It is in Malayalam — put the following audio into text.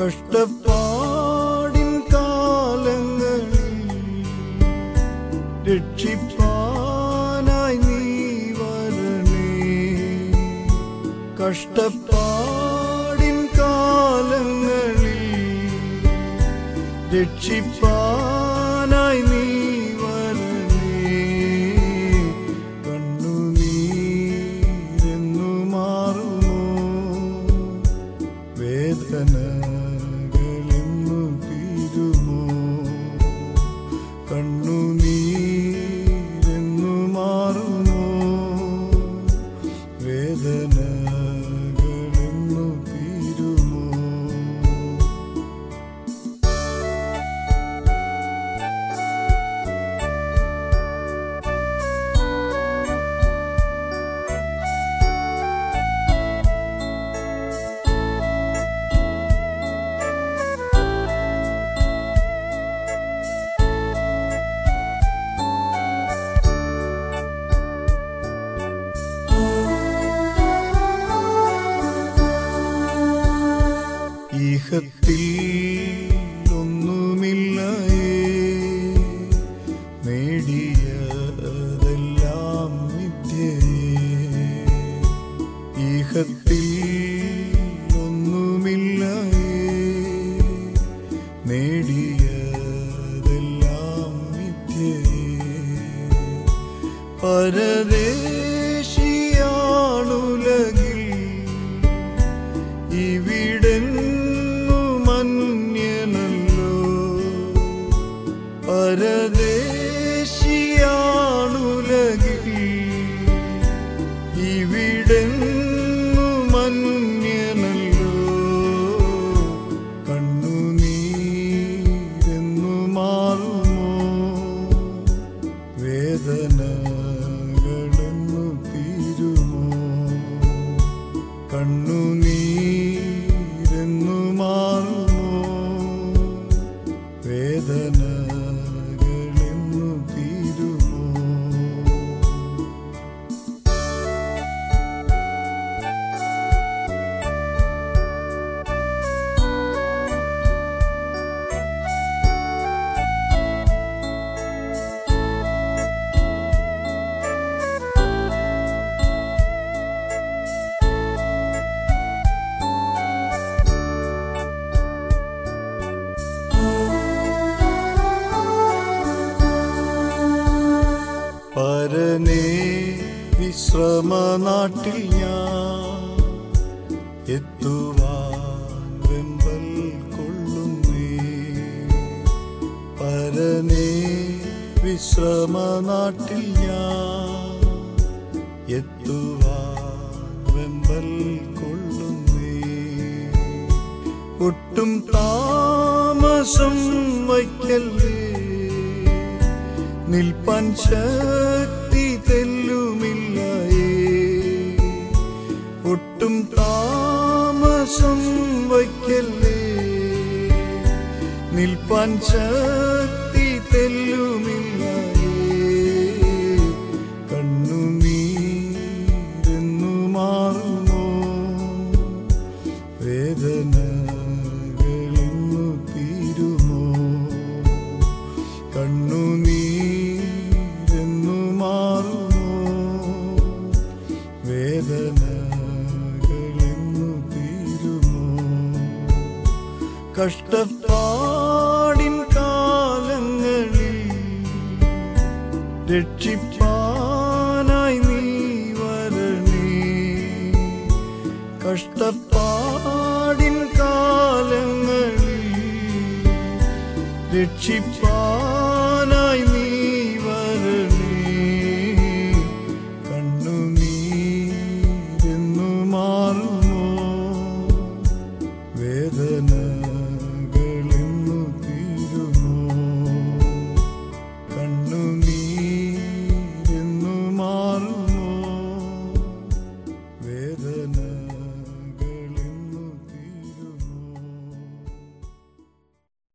കഷ്ടപ്പാടിൻ കാലങ്ങളിൽ രക്ഷിപ്പാനായി നീ വരണേ കഷ്ടപ്പാടിൻ കാലങ്ങളിൽ രക്ഷിപ്പാനായി നീ വരണേ കണ്ണുനീരെന്നു മാറുമോ വേദനകളെന്നു തീരുമോ കണ്ണുനീരെന്നു മാറുമോ വേദനകളെന്നു തീരുമോ ഈഹത്തിൽ ഒന്നുമില്ലയേ നേടിയതെല്ലാം മിഥ്യയേ ഈഹത്തിൽ ഒന്നുമില്ലയേ നേടിയതെല്ലാം മിഥ്യയേ പരദേശിയാണുലകിൽ ഇവിടെങ്ങു മന്യനല്ലോ പരദേശിയാണുലകിൽ ഇവിടെങ്ങു മന്യനല്ലോ കണ്ണുനീരെന്നു മാറുമോ വേദനകളെന്നു തീരുമോ കണ്ണുനീരെന്നു മാറുമോ വേദനകളെന്നു തീരുമോ പരനേ വിശ്രമനാട്ടിൽ ഞാൻ എത്തുവാൻ വെമ്പൽ കൊള്ളുന്നേ പരനേ വിശ്രമനാട്ടിൽ ഞാൻ എത്തുവാൻ വെമ്പൽ കൊള്ളുന്നേ ഒട്ടും താമസം വയ്ക്കല്ലേ നിൽപ്പാൻ ശക്തി തെല്ലുമില്ലയേ ഒട്ടും താമസം വയ്ക്കല്ലേ നിൽപ്പാൻ ശക്തി തെല്ലുമില്ലയേ കണ്ണുനീരെന്നു മാറുമോ വേദനകളെന്നു തീരുമോ കണ്ണുനീരെന്നു മാറുമോ വേദനകളെന്നു തീരുമോ കഷ്ടപ്പാടിൻ കാലങ്ങളിൽ രക്ഷിപ്പാനായി നീ വരണേ കഷ്ടപ്പാടിൻ കാലങ്ങളിൽ രക്ഷിപ്പ